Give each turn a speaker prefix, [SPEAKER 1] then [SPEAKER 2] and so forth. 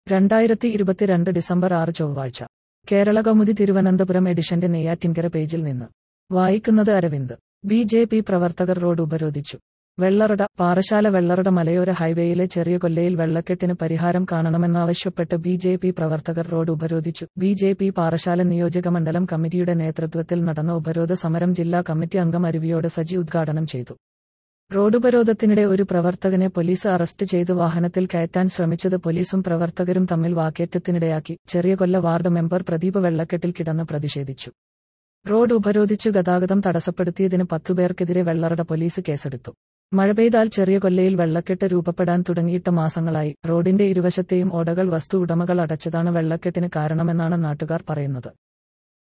[SPEAKER 1] രണ്ടായിരത്തി ഇരുപത്തിരണ്ട് ഡിസംബർ ആറ് ചൊവ്വാഴ്ച കേരള കൗമുദി തിരുവനന്തപുരം എഡിഷന്റെ നെയ്യാറ്റിൻകര പേജിൽ നിന്ന് വായിക്കുന്നത് അരവിന്ദ് ബി ജെ പി പ്രവർത്തകർ റോഡ് ഉപരോധിച്ചു വെള്ളറട പാറശാല വെള്ളറട മലയോര ഹൈവേയിലെ ചെറിയ കൊല്ലയിൽ വെള്ളക്കെട്ടിന് പരിഹാരം കാണണമെന്നാവശ്യപ്പെട്ട് ബി ജെ പി പ്രവർത്തകർ റോഡ് ഉപരോധിച്ചു ബി ജെ പി പാറശാല നിയോജക മണ്ഡലം കമ്മിറ്റിയുടെ നേതൃത്വത്തിൽ നടന്ന ഉപരോധ സമരം ജില്ലാ കമ്മിറ്റി അംഗം അരുവിയോട് സജി ഉദ്ഘാടനം ചെയ്തു റോഡ് ഉപരോധത്തിനിടെ ഒരു പ്രവർത്തകനെ പോലീസ് അറസ്റ്റ് ചെയ്ത് വാഹനത്തിൽ കയറ്റാൻ ശ്രമിച്ചത് പോലീസും പ്രവർത്തകരും തമ്മിൽ വാക്കേറ്റത്തിനിടയാക്കി ചെറിയ കൊല്ല വാർഡ് മെമ്പർ പ്രദീപ് വെള്ളക്കെട്ടിൽ കിടന്ന് പ്രതിഷേധിച്ചു റോഡ് ഉപരോധിച്ചു ഗതാഗതം തടസ്സപ്പെടുത്തിയതിന് പത്തുപേർക്കെതിരെ വെള്ളറട പോലീസ് കേസെടുത്തു മഴ പെയ്താൽ ചെറിയ കൊല്ലയിൽ വെള്ളക്കെട്ട് രൂപപ്പെടാൻ തുടങ്ങിയിട്ട് മാസങ്ങളായി റോഡിന്റെ ഇരുവശത്തെയും ഓടകൾ വസ്തു ഉടമകൾ അടച്ചതാണ് വെള്ളക്കെട്ടിന് കാരണമെന്നാണ് നാട്ടുകാർ പറയുന്നത്